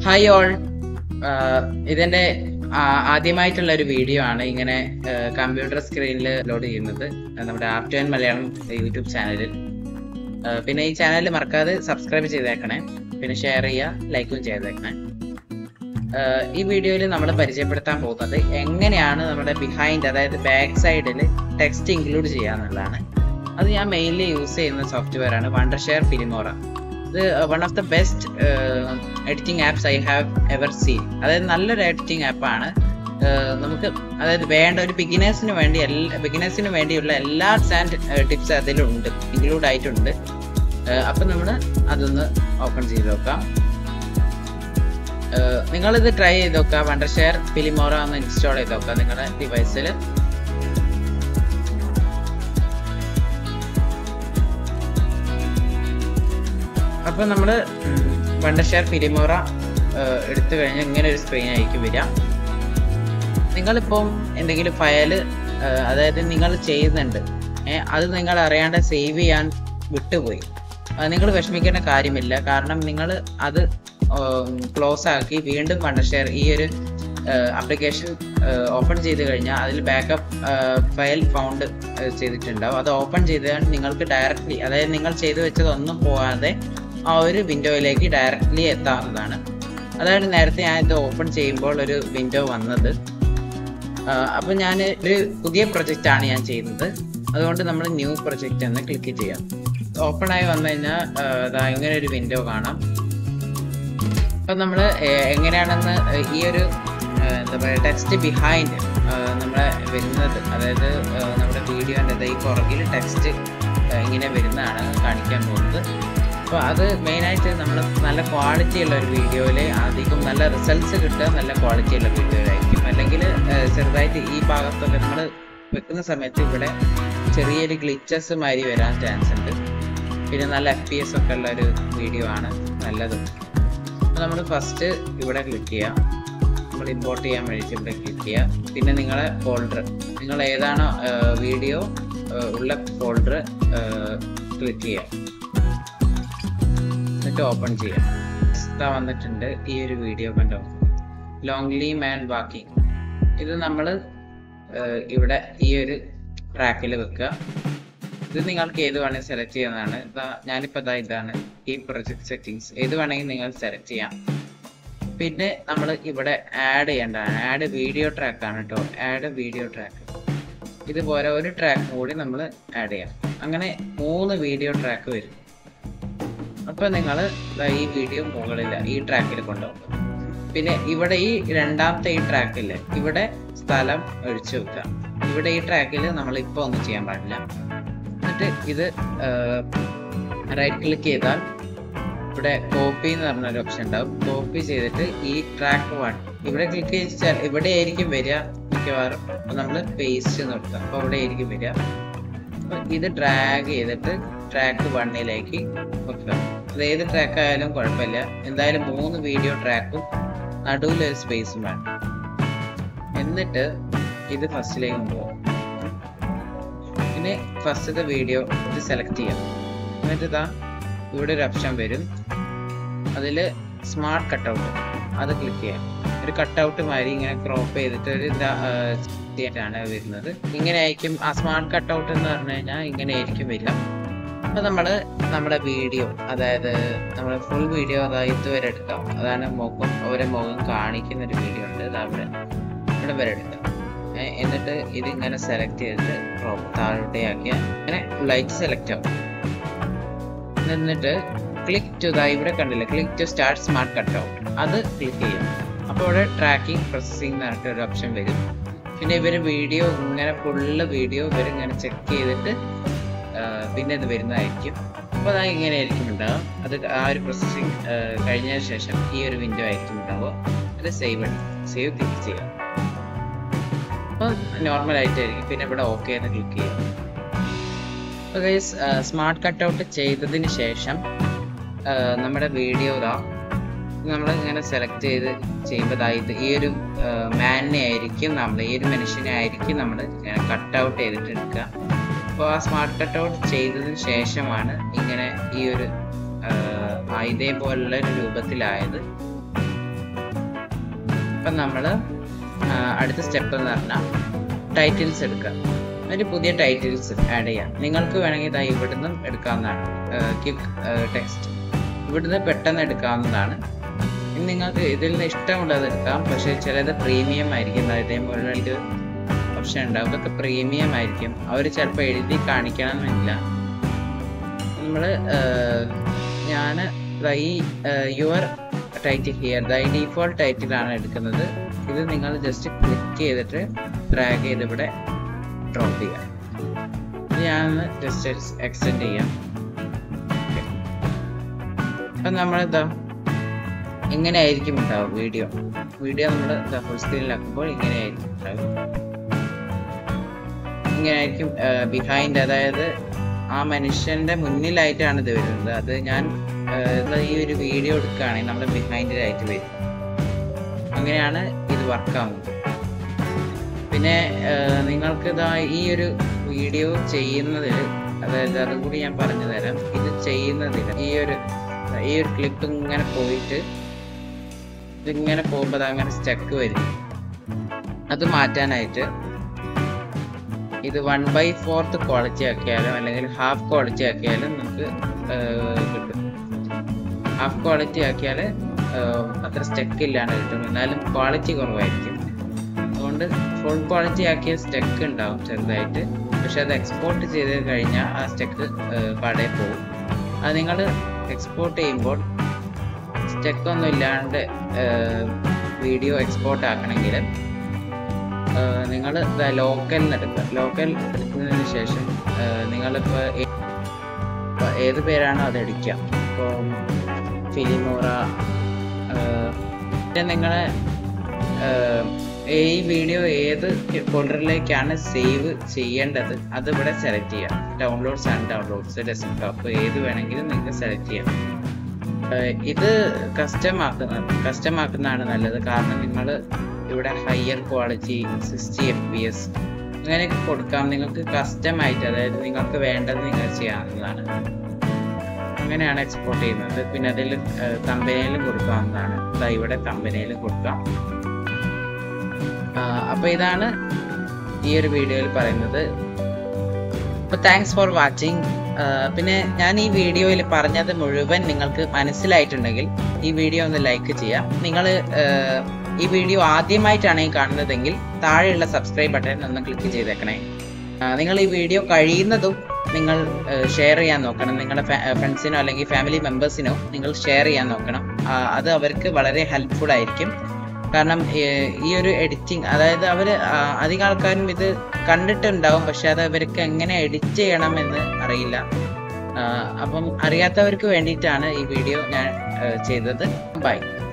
hi all ഇതെന്റെ ആ- ആദ്യമായിട്ടുള്ള ഒരു വീഡിയോ ആണ് ഇങ്ങനെ കമ്പ്യൂട്ടർ സ്ക്രീനിൽ ലോഡ് ചെയ്യുന്നത് നമ്മുടെ R two N Malayalam YouTube ചാനലിൽ ആ, പിന്നെ ഈ ചാനൽ മറക്കാതെ സബ്സ്ക്രൈബ് ചെയ്തേക്കണേ പിന്നെ ഷെയർ ചെയ്യുക ലൈക്കും ചെയ്തേക്കണേ ആ, ഈ വീഡിയോയിൽ നമ്മൾ പരിചയപ്പെടുത്താൻ പോകുന്നത് എങ്ങനെയാണ് നമ്മുടെ ബിഹൈൻഡ് അതായത് ബാക്ക് സൈഡിൽ ടെക്സ്റ്റ് ഇൻക്ലൂഡ് ചെയ്യാന്നുള്ളതാണ് അത് ഞാൻ മെയിൻലി യൂസ് ചെയ്യുന്ന സോഫ്റ്റ്വെയർ ആണ് വണ്ടർ ഷെയർ ഫിലിമോറ ഇത് one of the best editing apps I have ever seen അതായത് നല്ലൊരു എഡിറ്റിംഗ് ആപ്പാണ് നമുക്ക് അതായത് വേണ്ട ഒരു ബിഗിനേഴ്സിന് വേണ്ടി എല്ലാ ബിഗിനേഴ്സിന് വേണ്ടിയുള്ള എല്ലാ ആൻഡ് ടിപ്സ് അതിലുണ്ട് ഇൻക്ലൂഡ് ആയിട്ടുണ്ട് അപ്പം നമ്മൾ അതൊന്ന് ഓപ്പൺ ചെയ്ത് നോക്കാം നിങ്ങളിത് ട്രൈ ചെയ്ത് നോക്കുക വണ്ടർ ഷെയർ ഫിലിമോറ ഒന്ന് ഇൻസ്റ്റാൾ ചെയ്ത് നോക്കുക നിങ്ങളുടെ ഡിവൈസിൽ അപ്പൊ നമ്മൾ വണ്ടർ ഷെയർ ഫിലിമോറ എടുത്തു കഴിഞ്ഞാൽ ഇങ്ങനെ ഒരു സ്ക്രീൻ ആയിരിക്കും വരിക നിങ്ങളിപ്പം എന്തെങ്കിലും ഫയല് അതായത് നിങ്ങൾ ചെയ്യുന്നുണ്ട് ഏ, അത് നിങ്ങൾ അറിയാണ്ട് സേവ് ചെയ്യാൻ വിട്ടുപോയി നിങ്ങൾ വിഷമിക്കേണ്ട കാര്യമില്ല കാരണം നിങ്ങൾ അത് ക്ലോസ് ആക്കി വീണ്ടും വണ്ടർ ഷെയർ ഈ ഒരു ആപ്ലിക്കേഷൻ ഓപ്പൺ ചെയ്ത് കഴിഞ്ഞാൽ അതിൽ ബാക്കപ്പ് ഫയൽ ഫൗണ്ട് ചെയ്തിട്ടുണ്ടാവും അത് ഓപ്പൺ ചെയ്താൽ നിങ്ങൾക്ക് ഡയറക്റ്റ്ലി അതായത് നിങ്ങൾ ചെയ്തു വെച്ചതൊന്നും പോകാതെ ആ ഒരു വിൻഡോയിലേക്ക് ഡയറക്റ്റ്ലി എത്താവുന്നതാണ് അതായത് നേരത്തെ ഞാൻ ഇത് ഓപ്പൺ ചെയ്യുമ്പോൾ ഒരു വിൻഡോ വന്നത് അപ്പൊ ഞാൻ ഒരു പുതിയ പ്രൊജക്റ്റ് ആണ് ഞാൻ ചെയ്യുന്നത് അതുകൊണ്ട് നമ്മൾ ന്യൂ പ്രൊജക്റ്റ് എന്ന് ക്ലിക്ക് ചെയ്യാം ഓപ്പൺ ആയി വന്നു കഴിഞ്ഞാൽ അതാ ഇങ്ങനെ ഒരു വിൻഡോ കാണാം അപ്പൊ നമ്മൾ എങ്ങനെയാണെന്ന് ഈ ഒരു ആ, എന്താ പറയുക ടെക്സ്റ്റ് ബിഹൈൻഡ് നമ്മളെ വരുന്നത് അതായത് ആ, നമ്മുടെ വീഡിയോൻ്റെ ഈ പുറകിൽ ടെക്സ്റ്റ് ഇങ്ങനെ വരുന്നതാണ് കാണിക്കാൻ പോകുന്നത് അപ്പോൾ അത് മെയിനായിട്ട് നമ്മൾ നല്ല ക്വാളിറ്റി ഉള്ള ഒരു വീഡിയോയിൽ അധികം നല്ല റിസൾട്ട്സ് കിട്ടുക നല്ല ക്വാളിറ്റി ഉള്ള വീഡിയോയിലായിരിക്കും അല്ലെങ്കിൽ ചെറുതായിട്ട് ഈ ഭാഗത്തൊക്കെ നമ്മൾ വെക്കുന്ന സമയത്ത് ഇവിടെ ചെറിയൊരു ഗ്ലിച്ചസ് മാതിരി വരാൻ ചാൻസ് ഉണ്ട് പിന്നെ നല്ല എഫ് പി എസ് ഒക്കെ ഉള്ള ഒരു വീഡിയോ ആണ് നല്ലത് അപ്പോൾ നമ്മൾ ഫസ്റ്റ് ഇവിടെ ക്ലിക്ക് ചെയ്യാം നമ്മൾ ഇമ്പോർട്ട് ചെയ്യാൻ വേണ്ടിയിട്ട് ഇവിടെ ക്ലിക്ക് ചെയ്യുക പിന്നെ നിങ്ങളെ ഫോൾഡർ നിങ്ങൾ ഏതാണോ വീഡിയോ ഉള്ള ഫോൾഡർ ക്ലിക്ക് ചെയ്യുക എന്നിട്ട് ഓപ്പൺ ചെയ്യാം ഇതാ വന്നിട്ടുണ്ട് ഈ ഒരു വീഡിയോ കണ്ടോ ലോങ്ലി മാൻ വാക്കിംഗ് ഇത് നമ്മൾ ഇവിടെ ഈ ഒരു ട്രാക്കിൽ വെക്കുക ഇത് നിങ്ങൾക്ക് ഏത് വേണമെങ്കിൽ സെലക്ട് ചെയ്യുന്നതാണ് ഇതാ ഞാനിപ്പോൾ ഇതാ ഇതാണ് ഈ പ്രൊജക്ട് സെറ്റിങ്സ് ഏത് വേണമെങ്കിൽ നിങ്ങൾ സെലക്ട് ചെയ്യാം പിന്നെ നമ്മൾ ഇവിടെ ആഡ് ചെയ്യേണ്ടതാണ് ആഡ് വീഡിയോ ട്രാക്ക് ആണ് കേട്ടോ ആഡ് വീഡിയോ ട്രാക്ക് ഇതുപോലെ ഒരു ട്രാക്ക് കൂടി നമ്മൾ ആഡ് ചെയ്യാം അങ്ങനെ മൂന്ന് വീഡിയോ ട്രാക്ക് വരും അപ്പൊ നിങ്ങൾ ഈ വീഡിയോ മുകളിൽ ഈ ട്രാക്കിൽ കൊണ്ടുപോകും പിന്നെ ഇവിടെ ഈ രണ്ടാമത്തെ ഈ ട്രാക്കില് ഇവിടെ സ്ഥലം ഒഴിച്ചു വെക്കുക ഇവിടെ ഈ ട്രാക്കിൽ നമ്മൾ ഇപ്പോൾ ഒന്നും ചെയ്യാൻ പാടില്ല എന്നിട്ട് ഇത് റൈറ്റ് ക്ലിക്ക് ചെയ്താൽ ഇവിടെ കോപ്പി എന്ന് പറഞ്ഞൊരു ഓപ്ഷൻ ഉണ്ടാവും കോപ്പി ചെയ്തിട്ട് ഈ ട്രാക്ക് വൺ ഇവിടെ ക്ലിക്ക് ചെയ്താൽ ഇവിടെ ആയിരിക്കും വരിക മിക്കവാറും നമ്മൾ പേസ്റ്റ് നിർത്തുക അപ്പോൾ ഇവിടെ ആയിരിക്കും വരിക അപ്പൊ ഇത് ഡ്രാഗ് ചെയ്തിട്ട് ട്രാക്ക് വണ്ണിലേക്ക് വെക്കുക അത് ഏത് ട്രാക്ക് ആയാലും കുഴപ്പമില്ല എന്തായാലും മൂന്ന് വീഡിയോ ട്രാക്കും നടുവിൽ ഒരു സ്പേസും വേണം എന്നിട്ട് ഇത് ഫസ്റ്റിലേക്ക് കൊണ്ടുപോകും പിന്നെ ഫസ്റ്റത്തെ വീഡിയോ ഇത് സെലക്ട് ചെയ്യാം എന്നിട്ട് ഇതാ ഇവിടെ ഒരു ഓപ്ഷൻ വരും അതിൽ സ്മാർട്ട് കട്ടൗട്ട് അത് ക്ലിക്ക് ചെയ്യാം ഒരു കട്ടൗട്ട് മാതിരി ഇങ്ങനെ ക്രോപ്പ് ചെയ്തിട്ട് ഒരു ഇതാ ആണ് വരുന്നത് ഇങ്ങനെ ആയിരിക്കും ആ സ്മാർട്ട് കട്ടൗട്ട് എന്ന് പറഞ്ഞു കഴിഞ്ഞാൽ ഇങ്ങനെ ആയിരിക്കും വരിക അപ്പൊ നമ്മള് നമ്മുടെ വീഡിയോ അതായത് നമ്മുടെ ഫുൾ വീഡിയോ അതായത് ഇതുവരെ എടുക്കാം അതാണ് മുഖം ഓരോ മുഖം കാണിക്കുന്ന ഒരു വീഡിയോ ഉണ്ട് അത് അവിടെ ഇവിടെ വരെ എടുക്കാം ഏ, എന്നിട്ട് ഇതിങ്ങനെ സെലക്ട് ചെയ്തിട്ട് ക്രോപ്പ് താഴോട്ടേയാക്കിയ അങ്ങനെ ഫുള്ളായിട്ട് സെലക്ട് ആവും എന്നിട്ട് ക്ലിക്ക് ടു ദാ ഇവിടെ കണ്ടില്ലേ click to start smart cut out അത് ക്ലിക്ക് ചെയ്യാം അപ്പോൾ ഇവിടെ ട്രാക്കിംഗ് പ്രോസസ്സിംഗ് എന്ന് പറഞ്ഞിട്ട് ഒരു ഓപ്ഷൻ വരും പിന്നെ ഇവർ വീഡിയോ ഇങ്ങനെ ഫുള്ള് വീഡിയോ ഇവർ ഇങ്ങനെ ചെക്ക് ചെയ്തിട്ട് ആ, പിന്നെ ഇത് വരുന്നതായിരിക്കും അപ്പോൾ അത് ഇങ്ങനെ ആയിരിക്കും ഉണ്ടാവുക അത് ആ ഒരു പ്രോസസ്സിംഗ് കഴിഞ്ഞതിന് ശേഷം ഈ ഒരു വിൻഡോ ആയിരിക്കും ഉണ്ടാവുക അത് സേവ് അടി സേവ് ക്ലിക്ക് ചെയ്യാം അപ്പോൾ നോർമൽ ആയിട്ടായിരിക്കും പിന്നെ ഇവിടെ ഓക്കെ എന്ന് ക്ലിക്ക് ചെയ്യാം അപ്പോൾ ഗൈസ് സ്മാർട്ട് കട്ടൗട്ട് ചെയ്തതിന് ശേഷം ആ, നമ്മുടെ വീഡിയോ ഇതാ നമ്മൾ ഇങ്ങനെ സെലക്ട് ചെയ്ത് ചെയ്യുമ്പോൾ ദാ ഇത് ഈ ഒരു മാനിനെ ആയിരിക്കും നമ്മൾ ഈ ഒരു മനുഷ്യനെ ആയിരിക്കും നമ്മൾ ഇങ്ങനെ കട്ട് ഔട്ട് ചെയ്തിട്ട് എടുക്കുക അപ്പോൾ ആ സ്മാർട്ട് കട്ട് ഔട്ട് ചെയ്തതിന് ശേഷമാണ് ഇങ്ങനെ ഈ ഒരു ആ, ഇതേപോലുള്ള ഒരു രൂപത്തിലായത് അപ്പം നമ്മൾ അടുത്ത സ്റ്റെപ്പ് എന്ന് പറഞ്ഞാൽ ടൈറ്റിൽസ് എടുക്കുക ഒരു പുതിയ ടൈറ്റിൽസ് ആഡ് ചെയ്യാം നിങ്ങൾക്ക് വേണമെങ്കിൽ ഇതാ ഇവിടുന്ന് എടുക്കാവുന്നതാണ് ക്വിക്ക് ടെക്സ്റ്റ് ഇവിടുന്ന് പെട്ടെന്ന് എടുക്കാവുന്നതാണ് ഇനി നിങ്ങൾക്ക് ഇതിൽ നിന്ന് ഇഷ്ടമുള്ളത് എടുക്കാം പക്ഷേ ചിലത് പ്രീമിയം ആയിരിക്കും ഇതേപോലെ ഇത് ഓപ്ഷൻ ഉണ്ടാവും ഇതൊക്കെ പ്രീമിയം ആയിരിക്കും അവർ ചിലപ്പോൾ എഴുതി കാണിക്കണമെന്നില്ല നമ്മൾ ഞാൻ ഈ your title here the default ടൈറ്റിലാണ് എടുക്കുന്നത് ഇത് നിങ്ങൾ ജസ്റ്റ് ക്ലിക്ക് ചെയ്തിട്ട് ഡ്രാഗ് ചെയ്ത് ഇവിടെ ഡ്രോപ്പ് ചെയ്യുക ഇത് ഞാൻ ജസ്റ്റ് എക്സ്റ്റെൻഡ് ചെയ്യാം അപ്പം നമ്മളിതാ ഇങ്ങനെ ആയിരിക്കും ഉണ്ടാവും വീഡിയോ വീഡിയോ നമ്മൾ ഫുൾ സ്ക്രീനിലാക്കുമ്പോൾ ഇങ്ങനെ ആയിരിക്കും ഉണ്ടാവും ഇങ്ങനെ ആയിരിക്കും ബിഹൈൻഡ് അതായത് ആ മനുഷ്യന്റെ മുന്നിലായിട്ടാണ് ഇത് വരുന്നത് അത് ഞാൻ ഈ ഒരു വീഡിയോ എടുക്കുകയാണെങ്കിൽ നമ്മുടെ ബിഹൈൻഡിലായിട്ട് വരും അങ്ങനെയാണ് ഇത് വർക്കാവുന്നത് പിന്നെ നിങ്ങൾക്ക് ഇതാ ഈ ഒരു വീഡിയോ ചെയ്യുന്നതിൽ അതായത് അതും കൂടി ഞാൻ പറഞ്ഞു തരാം ഇത് ചെയ്യുന്നതിൽ ഈ ഒരു ഈ ഒരു ക്ലിപ്പ് ഇങ്ങനെ പോയിട്ട് ഇതിങ്ങനെ പോകുമ്പോൾ അത് അങ്ങനെ സ്റ്റക്ക് വരും അത് മാറ്റാനായിട്ട് ഇത് വൺ ബൈ ഫോർത്ത് ക്വാളിറ്റി ആക്കിയാലും അല്ലെങ്കിൽ ഹാഫ് ക്വാളിറ്റി ആക്കിയാലും നമുക്ക് കിട്ടും ഹാഫ് ക്വാളിറ്റി ആക്കിയാൽ അത്ര സ്റ്റക്ക് ഇല്ലാണ്ട് കിട്ടും എന്നാലും ക്വാളിറ്റി കുറവായിരിക്കും അതുകൊണ്ട് ഫുൾ ക്വാളിറ്റി ആക്കിയ സ്റ്റക്ക് ഉണ്ടാവും ചെറുതായിട്ട് പക്ഷെ അത് എക്സ്പോർട്ട് ചെയ്ത് കഴിഞ്ഞാൽ ആ സ്റ്റക്ക് പാടെ പോകും അത് നിങ്ങൾ എക്സ്പോർട്ട് ചെയ്യുമ്പോൾ സ്റ്റക്ക് ഒന്നും ഇല്ലാണ്ട് വീഡിയോ എക്സ്പോർട്ട് ആക്കണമെങ്കിൽ നിങ്ങൾ ലോക്കൽ നിന്ന് എടുക്കുക ലോക്കൽ എടുത്തതിന് ശേഷം നിങ്ങളിപ്പോൾ ഏത് പേരാണോ അത് അടിക്കുക ഇപ്പോൾ ഫിലിമോറ പിന്നെ നിങ്ങളെ ഈ വീഡിയോ ഏത് ഫോൾഡറിലേക്കാണ് സേവ് ചെയ്യേണ്ടത് അത് ഇവിടെ സെലക്ട് ചെയ്യാം ഡൗൺലോഡ്സ് ആൻഡ് ഡൗൺലോഡ്സ് ഡെസ്ക്ടോപ്പ് ഏത് വേണമെങ്കിലും നിങ്ങൾക്ക് സെലക്ട് ചെയ്യാം ഇത് കസ്റ്റം ആക്കുന്നത് കസ്റ്റം ആക്കുന്നതാണ് നല്ലത് കാരണം നിങ്ങൾ ഇവിടെ higher quality sixty F P S അങ്ങനെയൊക്കെ കൊടുക്കാം നിങ്ങൾക്ക് കസ്റ്റം ആയിട്ട് അതായത് നിങ്ങൾക്ക് വേണ്ടത് നിങ്ങൾ ചെയ്യാവുന്നതാണ് അങ്ങനെയാണ് എക്സ്പോർട്ട് ചെയ്യുന്നത് പിന്നെ അതിൽ കമ്പനിയിലും കൊടുക്കാവുന്നതാണ് ഇതാ ഇവിടെ കമ്പനിയിലും കൊടുക്കാം അപ്പോൾ ഇതാണ് ഈ ഒരു വീഡിയോയിൽ പറയുന്നത് അപ്പോൾ താങ്ക്സ് ഫോർ വാച്ചിങ് പിന്നെ ഞാൻ ഈ വീഡിയോയിൽ പറഞ്ഞത് മുഴുവൻ നിങ്ങൾക്ക് മനസ്സിലായിട്ടുണ്ടെങ്കിൽ ഈ വീഡിയോ ഒന്ന് ലൈക്ക് ചെയ്യാം നിങ്ങൾ ഈ വീഡിയോ ആദ്യമായിട്ടാണ് ഈ കാണുന്നതെങ്കിൽ താഴെയുള്ള സബ്സ്ക്രൈബ് ബട്ടൺ ഒന്ന് ക്ലിക്ക് ചെയ്തേക്കണേ നിങ്ങൾ ഈ വീഡിയോ കഴിയുന്നതും നിങ്ങൾ ഷെയർ ചെയ്യാൻ നോക്കണം നിങ്ങളുടെ ഫ്രണ്ട്സിനോ അല്ലെങ്കിൽ ഫാമിലി മെമ്പേഴ്സിനോ നിങ്ങൾ ഷെയർ ചെയ്യാൻ നോക്കണം അത് അവർക്ക് വളരെ ഹെൽപ്ഫുൾ ആയിരിക്കും കാരണം ഈ ഒരു എഡിറ്റിംഗ് അതായത് അവർ അധികം ആൾക്കാരും ഇത് കണ്ടിട്ടുണ്ടാവും പക്ഷെ അത് അവർക്ക് എങ്ങനെ എഡിറ്റ് ചെയ്യണമെന്ന് അറിയില്ല അപ്പം അറിയാത്തവർക്ക് വേണ്ടിയിട്ടാണ് ഈ വീഡിയോ ഞാൻ ചെയ്തത് ബൈ